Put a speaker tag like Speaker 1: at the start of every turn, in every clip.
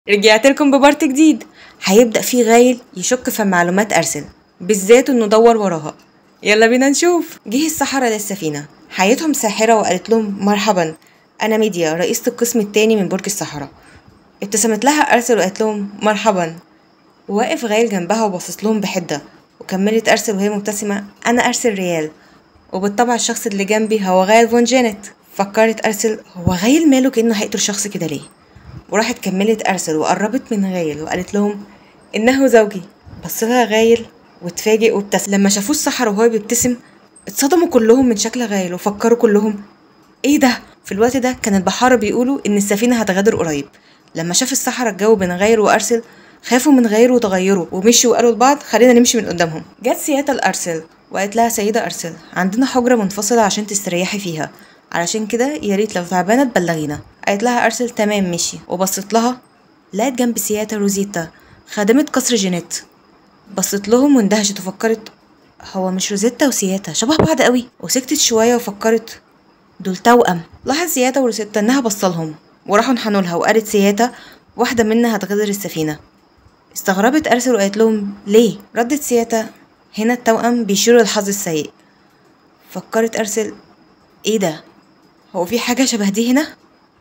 Speaker 1: رجعت لكم ببارت جديد هيبدأ فيه غايل يشك في معلومات أرسل بالذات إنه دور وراها يلا بينا نشوف جه السحرة للسفينة حياتهم ساحرة وقالت لهم مرحبا أنا ميديا رئيسة القسم التاني من برج السحرة ابتسمت لها أرسل وقالت لهم مرحبا وواقف غايل جنبها وبصت لهم بحدة وكملت أرسل وهي مبتسمة أنا أرسل ريال وبالطبع الشخص اللي جنبي هو غايل فون جينيت فكرت أرسل هو غايل ماله كأنه هيقتل شخص كده ليه وراحت كملت أرسل وقربت من غايل وقالت لهم إنه زوجي بص لها غايل واتفاجئ وابتسم لما شافوه السحر وهو بيبتسم اتصدموا كلهم من شكل غايل وفكروا كلهم ايه ده في الوقت ده كان البحارة بيقولوا ان السفينة هتغادر قريب لما شاف السحرة الجو بين غايل وأرسل خافوا من غاير وتغيروا ومشوا وقالوا لبعض خلينا نمشي من قدامهم جت سيادة الأرسل وقالت لها سيدة أرسل عندنا حجرة منفصلة عشان تستريحي فيها علشان كده يا ريت لو تعبانة تبلغينا قالت لها أرسل تمام مشي وبصت لها لقت جنب سيادة روزيتا خادمة قصر جينيت بصت لهم واندهشت وفكرت هو مش روزيتا وسياتا شبه بعض قوي وسكتت شوية وفكرت دول توأم لاحظ سياتا وروزيتا انها بصلهم وراحوا انحنوا لها وقالت سياتا واحدة منا هتغادر السفينة استغربت أرسل وقالت لهم ليه ردت سياتا هنا التوأم بيشيروا للحظ السيء فكرت أرسل ايه ده هو في حاجة شبه دي هنا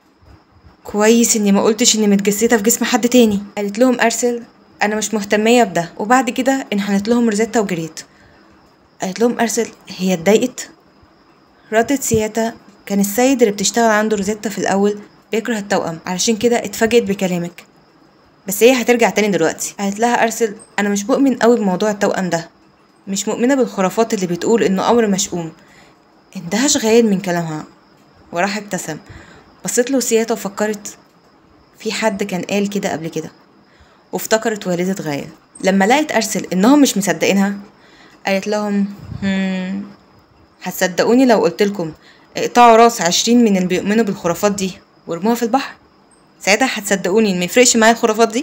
Speaker 1: كويس اني ما قلتش اني متجسدة في جسم حد تاني قالت لهم أرسل انا مش مهتمية بده وبعد كده انحنت لهم روزيتا وجريت قالت لهم أرسل هي اتضايقت ردت سياتا كان السيد اللي بتشتغل عنده روزيتا في الأول بيكره التوأم علشان كده اتفاجئت بكلامك بس هي هترجع تاني دلوقتي قالت لها أرسل أنا مش مؤمن قوي بموضوع التوأم ده مش مؤمنة بالخرافات اللي بتقول إنه أمر مشؤوم اندهش غايل من كلامها وراح ابتسم بصيت له سياتا وفكرت في حد كان قال كده قبل كده وافتكرت والدة غايل لما لقت أرسل إنهم مش مصدقينها قالت لهم هم هتصدقوني لو قلتلكم اقطعوا راس عشرين من اللي بيؤمنوا بالخرافات دي وارموها في البحر ساعتها هتصدقوني إن ميفرقش معايا الخرافات دي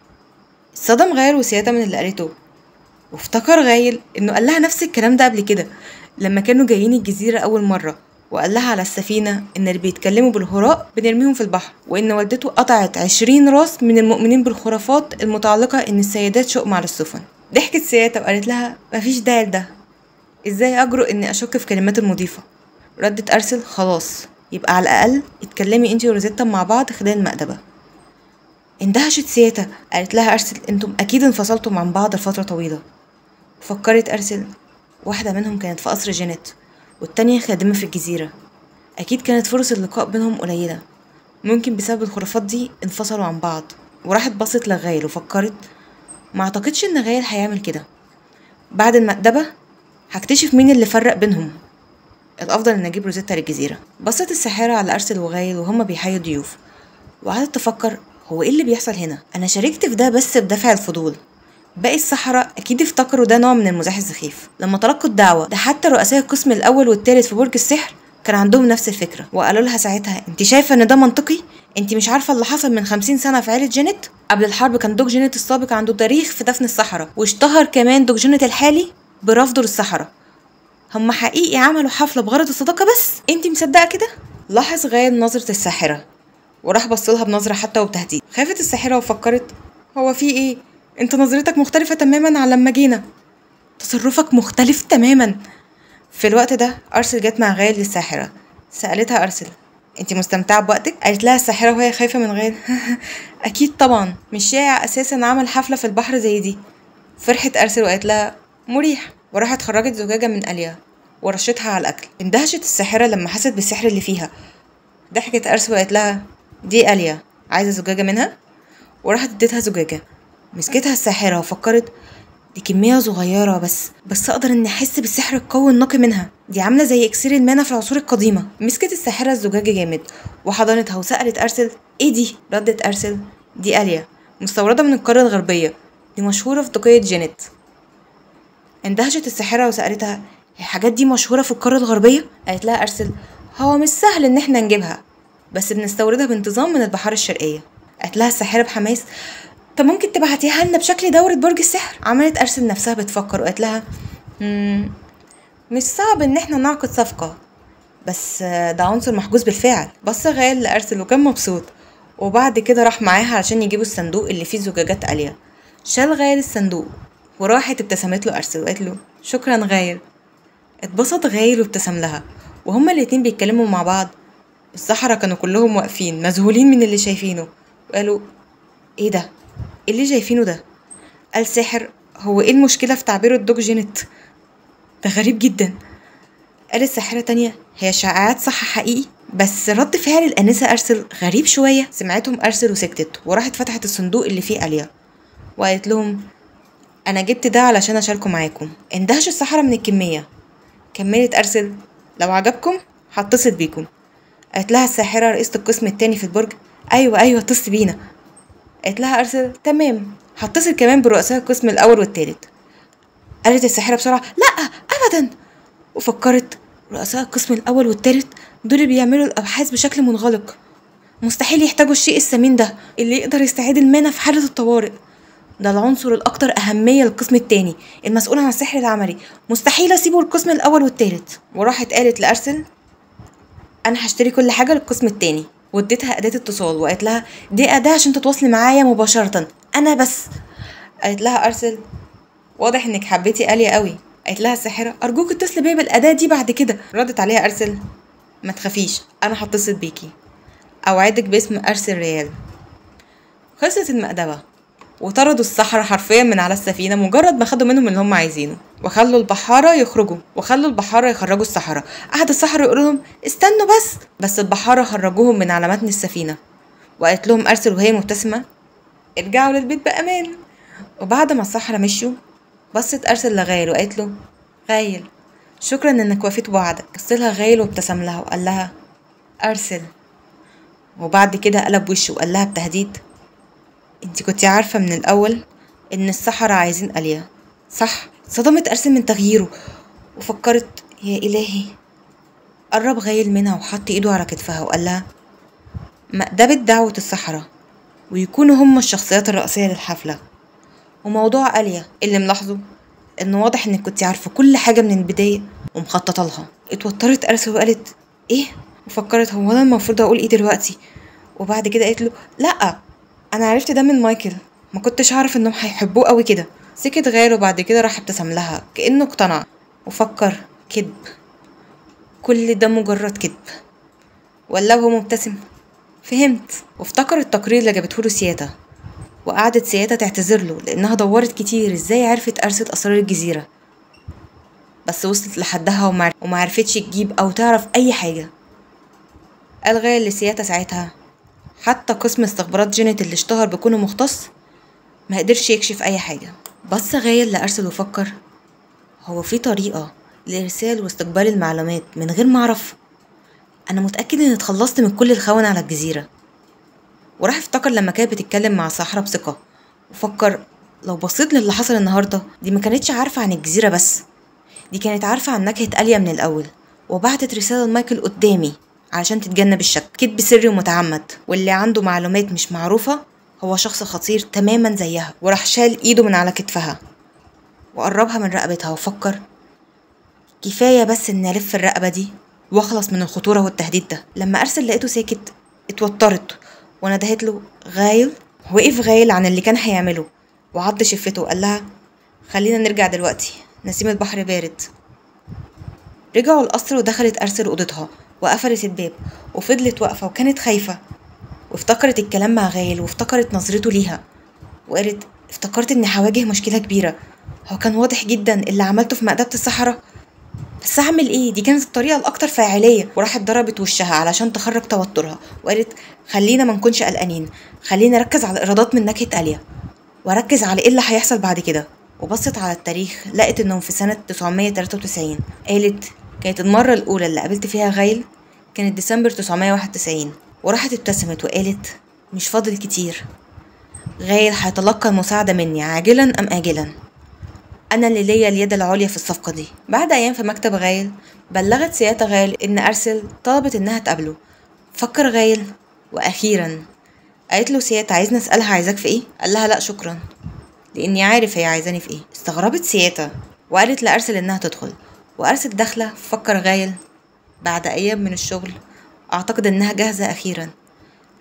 Speaker 1: صدم غايل وسيادة من اللي قالته وافتكر غايل إنه قال لها نفس الكلام ده قبل كده لما كانوا جايين الجزيرة أول مرة وقال لها على السفينة إن اللي بيتكلموا بالهراء بنرميهم في البحر وإن والدته قطعت عشرين راس من المؤمنين بالخرافات المتعلقة إن السيدات شؤم على السفن ضحكت سيادة وقالت لها مفيش داعي لده إزاي أجرؤ إني أشك في كلمات المضيفة ردت أرسل خلاص يبقى على الأقل اتكلمي انتي وروزيتا مع بعض خلال المأدبة اندهشت سياتا قالت لها أرسل انتم أكيد انفصلتم عن بعض لفترة طويلة فكرت أرسل واحدة منهم كانت في قصر جينيت والتانية خادمة في الجزيرة أكيد كانت فرص اللقاء بينهم قليلة ممكن بسبب الخرافات دي انفصلوا عن بعض وراحت بصت لغايل وفكرت ما اعتقدش ان غايل هيعمل كده بعد المأدبة هكتشف مين اللي فرق بينهم الأفضل إن أجيب روزيتا للجزيرة بصت الساحرة على أرسل وغايل وهما بيحيوا ضيوف وقعدت تفكر هو إيه اللي بيحصل هنا أنا شاركت في ده بس بدافع الفضول باقي السحرة أكيد افتكروا ده نوع من المزاح السخيف لما تلقوا الدعوة ده حتى رؤساء القسم الأول والتالت في برج السحر كان عندهم نفس الفكرة وقالوا لها ساعتها انت شايفة ان ده منطقي انت مش عارفة اللي حصل من خمسين سنة في عيلة جينيت قبل الحرب كان دوج جينيت السابق عنده تاريخ في دفن السحرة واشتهر كمان دوج جينيت الحالي برفضه للسحرة هما حقيقي عملوا حفلة بغرض الصداقة بس انت مصدقة كده لاحظ غايل نظرة الساحرة وراح بصلها بنظرة حتى وبتهديد خافت الساحرة وفكرت هو في ايه انت نظرتك مختلفة تماما عن لما جينا تصرفك مختلف تماما في الوقت ده أرسل جت مع غايل للساحرة سألتها أرسل انت مستمتعة بوقتك؟ قالت لها الساحرة وهي خايفة من غايل أكيد طبعا مش شائع أساسا عمل حفلة في البحر زي دي فرحت أرسل وقالت لها مريح وراحت خرجت زجاجة من أليا ورشتها على الأكل اندهشت الساحرة لما حست بالسحر اللي فيها ضحكت أرسل وقالت لها دي أليا عايزة زجاجة منها؟ وراحت اديتها زجاجة مسكتها الساحرة وفكرت دي كمية صغيرة بس بس أقدر إني أحس بالسحر القوي النقي منها دي عاملة زي إكسير المانا في العصور القديمة مسكت الساحرة الزجاجة جامد وحضنتها وسألت أرسل إيه دي؟ ردت أرسل دي أليا مستوردة من القارة الغربية دي مشهورة في تقية جينيت اندهشت الساحرة وسألتها الحاجات دي مشهورة في القارة الغربية؟ قالت لها أرسل هو مش سهل إن احنا نجيبها بس بنستوردها بانتظام من البحار الشرقية قالت لها الساحرة بحماس طب ممكن تبعتيها لنا بشكل دورة برج السحر عملت أرسل نفسها بتفكر وقالت لها مم مش صعب إن احنا نعقد صفقة بس ده عنصر محجوز بالفعل بص غايل لأرسل وكان مبسوط وبعد كده راح معاها عشان يجيبوا الصندوق اللي فيه زجاجات آلية شال غاير الصندوق وراحت ابتسمت له أرسل وقالت له شكرا غاير اتبسط غاير وابتسم لها وهما الاتنين بيتكلموا مع بعض السحرة كانوا كلهم واقفين مذهولين من اللي شايفينه وقالوا ايه ده ايه اللي شايفينه ده قال ساحر هو ايه المشكلة في تعبير الدوج جينت ده غريب جدا قالت ساحرة تانية هي شائعات صح حقيقي بس رد فعل الأنسة أرسل غريب شوية سمعتهم أرسل وسكتت وراحت فتحت الصندوق اللي فيه آلية وقالت لهم أنا جبت ده علشان أشاركه معاكم اندهش السحرة من الكمية كملت أرسل لو عجبكم هتصل بيكم قالت لها الساحرة رئيسة القسم التاني في البرج أيوة أيوة اتصل بينا قالت لها أرسل تمام هتصل كمان برؤساء القسم الأول والتالت قالت الساحرة بسرعة لأ أبدا وفكرت رؤساء القسم الأول والتالت دول اللي بيعملوا الأبحاث بشكل منغلق مستحيل يحتاجوا الشيء الثمين ده اللي يقدر يستعيد المانا في حالة الطوارئ ده العنصر الأكثر أهمية للقسم التاني المسؤول عن السحر العملي مستحيل أسيبه للقسم الأول والتالت وراحت قالت لأرسل أنا هشتري كل حاجة للقسم التاني واديتها أداة اتصال وقالت لها دي أداة عشان تتواصلي معايا مباشرة أنا بس قالت لها أرسل واضح إنك حبيتي آلية قوي قالت لها الساحرة أرجوك اتصلي بيا بالأداة دي بعد كده ردت عليها أرسل ما تخافيش أنا هتصل بيكي أوعدك باسم أرسل ريال خلصت المأدبة وطردوا السحرة حرفيا من على السفينة مجرد ما خدوا منهم اللي هم عايزينه وخلوا البحارة يخرجوا وخلوا البحارة يخرجوا السحرة قعد السحرة يقول لهم استنوا بس بس البحارة خرجوهم من على متن السفينة وقالت لهم أرسل وهي مبتسمة ارجعوا للبيت بأمان وبعد ما السحرة مشوا بصت أرسل لغايل وقالت له غايل شكرا انك وفيت بوعدك بصلها غايل وابتسم لها وقال لها أرسل وبعد كده قلب وشه وقال لها بتهديد انت كنت عارفة من الأول إن السحرة عايزين آلية صح صدمت أرسل من تغييره وفكرت يا إلهي قرب غايل منها وحط إيده على كتفها وقال لها مأدبة دعوة السحرة ويكونوا هم الشخصيات الرئيسية للحفلة وموضوع آلية اللي ملاحظه إن واضح إنك كنت عارفة كل حاجة من البداية ومخططة لها اتوترت أرسل وقالت إيه وفكرت هو أنا المفروض أقول إيه دلوقتي وبعد كده قالت له لأ انا عرفت ده من مايكل ما كنتش عارف انهم هيحبوه قوي كده سكت غير وبعد كده راح ابتسم لها كانه اقتنع وفكر كذب كل ده مجرد كذب ولا هو مبتسم فهمت وافتكر التقرير اللي جابته له سياتا وقعدت سياتا تعتذر له لانها دورت كتير ازاي عرفت ارست اسرار الجزيره بس وصلت لحدها ومعر... ومعرفتش تجيب او تعرف اي حاجه قال غاية لسياتا ساعتها حتى قسم استخبارات جينيت اللي اشتهر بكونه مختص ما قدرش يكشف اي حاجة بص غايل لأرسل وفكر هو في طريقة لإرسال واستقبال المعلومات من غير ما أعرف أنا متأكد إني اتخلصت من كل الخونة على الجزيرة وراح افتكر لما كانت بتتكلم مع صحرا بثقة وفكر لو بصيت للي حصل النهاردة دي ما كانتش عارفة عن الجزيرة بس دي كانت عارفة عن نكهة آلية من الأول وبعتت رسالة لمايكل قدامي علشان تتجنب الشك كذب سري ومتعمد واللي عنده معلومات مش معروفة هو شخص خطير تماما زيها وراح شال ايده من على كتفها وقربها من رقبتها وفكر كفاية بس اني الف الرقبة دي واخلص من الخطورة والتهديد ده لما ارسل لقيته ساكت اتوترت وندهت له غايل وقف غايل عن اللي كان هيعمله وعض شفته وقال لها خلينا نرجع دلوقتي نسيم البحر بارد رجعوا القصر ودخلت أرسل أوضتها وقفلت الباب وفضلت واقفة وكانت خايفة وافتكرت الكلام مع غايل وافتكرت نظرته ليها وقالت افتكرت اني هواجه مشكلة كبيرة هو كان واضح جدا اللي عملته في مأدبة الصحراء بس اعمل ايه دي كانت الطريقة الاكتر فاعلية وراحت ضربت وشها علشان تخرج توترها وقالت خلينا ما نكونش قلقانين خلينا نركز على الايرادات من نكهة آلية واركز على ايه اللي هيحصل بعد كده وبصت على التاريخ لقت انهم في سنة 993 قالت كانت المرة الأولى اللي قابلت فيها غايل كانت ديسمبر 991 وراحت ابتسمت وقالت مش فاضل كتير غايل هيتلقى المساعدة مني عاجلا أم آجلا أنا اللي ليا اليد العليا في الصفقة دي بعد أيام في مكتب غايل بلغت سيادة غايل إن أرسل طلبت إنها تقابله فكر غايل وأخيرا قالت له سيادة عايزني أسألها عايزاك في إيه؟ قال لها لأ شكرا لأني عارف هي عايزاني في إيه استغربت سيادة وقالت لأرسل إنها تدخل وأرسل داخلة فكر غايل بعد أيام من الشغل أعتقد إنها جاهزة أخيرا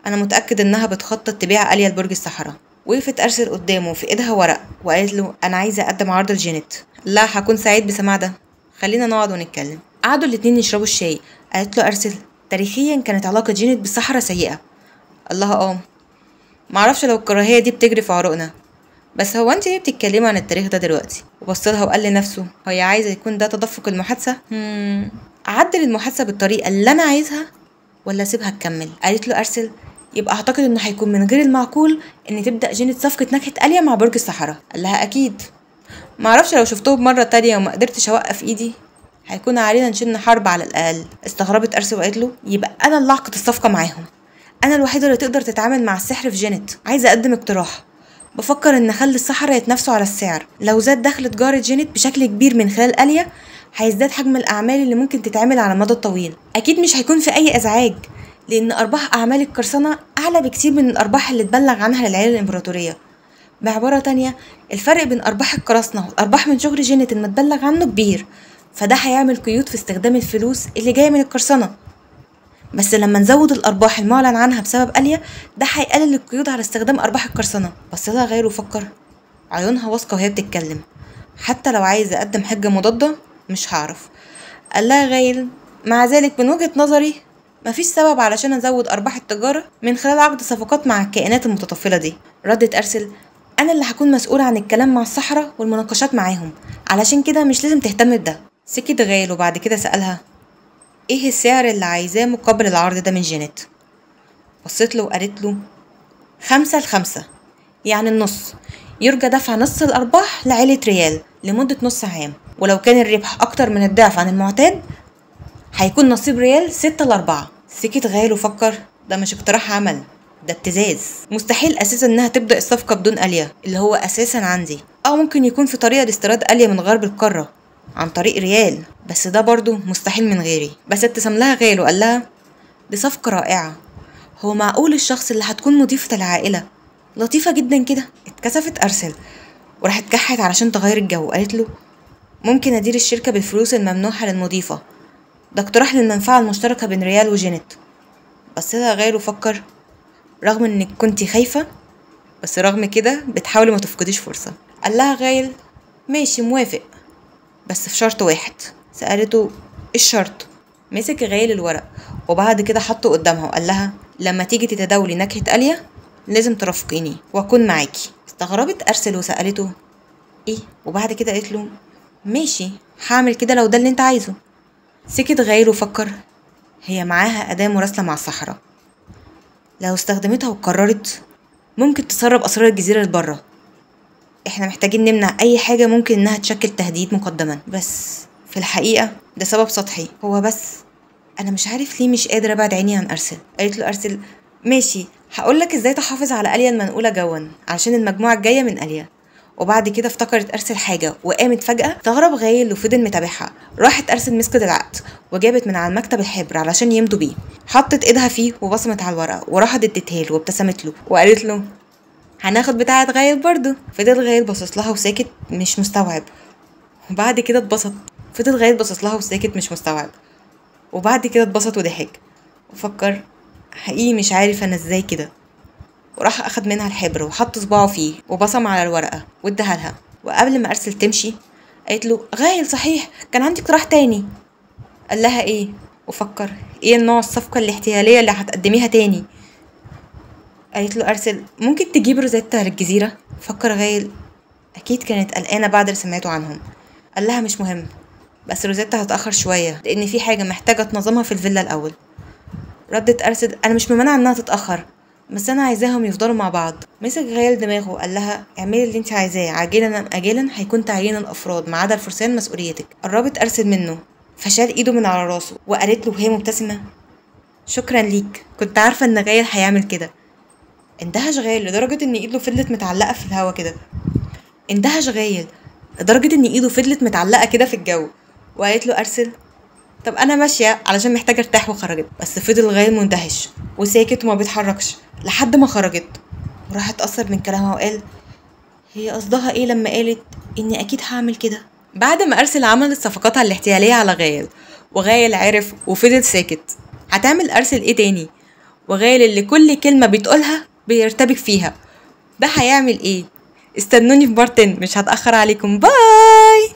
Speaker 1: انا متاكد انها بتخطط تبيع اليا لبرج الصحراء وقفت ارسل قدامه في ايدها ورق وقالت له انا عايزه اقدم عرض لجينيت لا هكون سعيد بسماع ده خلينا نقعد ونتكلم قعدوا الاتنين يشربوا الشاي قالت له ارسل تاريخيا كانت علاقه جينيت بالصحراء سيئه الله اه معرفش لو الكراهيه دي بتجري في عروقنا بس هو انت ليه بتتكلمي عن التاريخ ده دلوقتي وبص لها وقال لنفسه هي عايزه يكون ده تدفق المحادثه مم. اعدل المحادثه بالطريقه اللي انا عايزها ولا اسيبها تكمل قالت له ارسل يبقى اعتقد انه هيكون من غير المعقول ان تبدا جينة صفقه نكهه اليا مع برج الصحراء قال لها اكيد معرفش لو شفتهم مره تانية وما قدرتش اوقف ايدي هيكون علينا نشن حرب على الاقل استغربت ارسل وقالت له يبقى انا اللي اعقد الصفقه معاهم انا الوحيده اللي تقدر تتعامل مع السحر في جينيت عايزه اقدم اقتراح بفكر ان اخلي السحرة يتنافسوا على السعر لو زاد دخل تجارة جينيت بشكل كبير من خلال اليا هيزداد حجم الاعمال اللي ممكن تتعمل على المدى الطويل اكيد مش هيكون في اي ازعاج لان ارباح اعمال القرصنة اعلى بكتير من الارباح اللي تبلغ عنها للعيله الامبراطوريه بعبارة تانية الفرق بين أرباح القراصنة والأرباح من شغل جينيت المتبلغ عنه كبير فده هيعمل قيود في استخدام الفلوس اللي جاية من القرصنة بس لما نزود الأرباح المعلن عنها بسبب أليا ده هيقلل القيود على استخدام أرباح القرصنة بص لها غير وفكر عيونها واثقة وهي بتتكلم حتى لو عايز أقدم حجة مضادة مش هعرف قال لها غايل مع ذلك من وجهة نظري مفيش سبب علشان أزود أرباح التجارة من خلال عقد صفقات مع الكائنات المتطفلة دي ردت أرسل أنا اللي هكون مسؤولة عن الكلام مع السحرة والمناقشات معاهم علشان كده مش لازم تهتم بده سكت غايل وبعد كده سألها ايه السعر اللي عايزاه مقابل العرض ده من جينيت بصيت له وقالت له خمسة لخمسة يعني النص يرجى دفع نص الأرباح لعيلة ريال لمدة نص عام ولو كان الربح أكتر من الضعف عن المعتاد هيكون نصيب ريال ستة لأربعة سكت غايل وفكر ده مش اقتراح عمل ده ابتزاز مستحيل اساسا انها تبدا الصفقه بدون اليا اللي هو اساسا عندي او ممكن يكون في طريقه لاستيراد اليا من غرب القاره عن طريق ريال بس ده برضو مستحيل من غيري بس ابتسم لها غير وقال لها دي صفقة رائعة هو معقول الشخص اللي هتكون مضيفة العائلة لطيفة جدا كده اتكسفت أرسل وراحت كحت علشان تغير الجو قالت له ممكن أدير الشركة بالفلوس الممنوحة للمضيفة ده اقتراح للمنفعة المشتركة بين ريال وجينيت بس لها غير وفكر رغم انك كنتي خايفة بس رغم كده بتحاولي ما تفقديش فرصة قال لها غايل ماشي موافق بس في شرط واحد سألته ايه الشرط مسك غايل الورق وبعد كده حطه قدامها وقال لها لما تيجي تتداولي نكهة أليا لازم ترافقيني وأكون معاكي استغربت أرسل وسألته ايه وبعد كده قالت له ماشي هعمل كده لو ده اللي انت عايزه سكت غايل وفكر هي معاها أداة مراسلة مع الصحراء لو استخدمتها وقررت ممكن تسرب أسرار الجزيرة لبره احنا محتاجين نمنع أي حاجة ممكن إنها تشكل تهديد مقدما بس في الحقيقة ده سبب سطحي هو بس أنا مش عارف ليه مش قادرة أبعد عيني عن أرسل قالت له أرسل ماشي هقولك ازاي تحافظ على أليا المنقولة جوا علشان المجموعة الجاية من أليا وبعد كده افتكرت ارسل حاجه وقامت فجاه استغرب غايل وفضل متابعها راحت ارسل مسكت العقد وجابت من على المكتب الحبر علشان يمضوا بيه حطت ايدها فيه وبصمت على الورقه وراحت اديتها له وابتسمت له وقالت له هناخد بتاعه غايل برضو فضل غايل باصص لها وساكت مش مستوعب وبعد كده اتبسط فضل غايل باصص لها وساكت مش مستوعب وبعد كده اتبسط وضحك وفكر حقيقي مش عارف انا ازاي كده وراح اخد منها الحبر وحط صباعه فيه وبصم على الورقه واداها لها وقبل ما ارسل تمشي قالت له غايل صحيح كان عندي اقتراح تاني قال لها ايه وفكر ايه النوع الصفقه الاحتياليه اللي هتقدميها تاني قالت له ارسل ممكن تجيب روزيتا للجزيره فكر غايل اكيد كانت قلقانه بعد اللي سمعته عنهم قال لها مش مهم بس روزيتا هتاخر شويه لان في حاجه محتاجه تنظمها في الفيلا الاول ردت ارسل انا مش ممانعه انها تتاخر بس انا عايزاهم يفضلوا مع بعض مسك غيال دماغه وقال لها اعملي اللي انت عايزاه عاجلا ام اجلا هيكون تعيين الافراد ما عدا الفرسان مسؤوليتك قربت ارسل منه فشال ايده من على راسه وقالت له وهي مبتسمه شكرا ليك كنت عارفه ان غيال هيعمل كده اندهش غايل لدرجه ان ايده فضلت متعلقه في الهوا كده اندهش غايل لدرجه ان ايده فضلت متعلقه كده في الجو وقالت له ارسل طب انا ماشيه علشان محتاجه ارتاح وخرجت بس فضل غايل مندهش وساكت وما بيتحركش لحد ما خرجت وراح اتأثر من كلامها وقال هي قصدها ايه لما قالت اني اكيد هعمل كده بعد ما ارسل عملت صفقاتها الاحتياليه على غايل وغايل عرف وفضل ساكت هتعمل ارسل ايه تاني وغايل اللي كل كلمة بتقولها بيرتبك فيها ده هيعمل ايه استنوني في بارتن مش هتأخر عليكم باي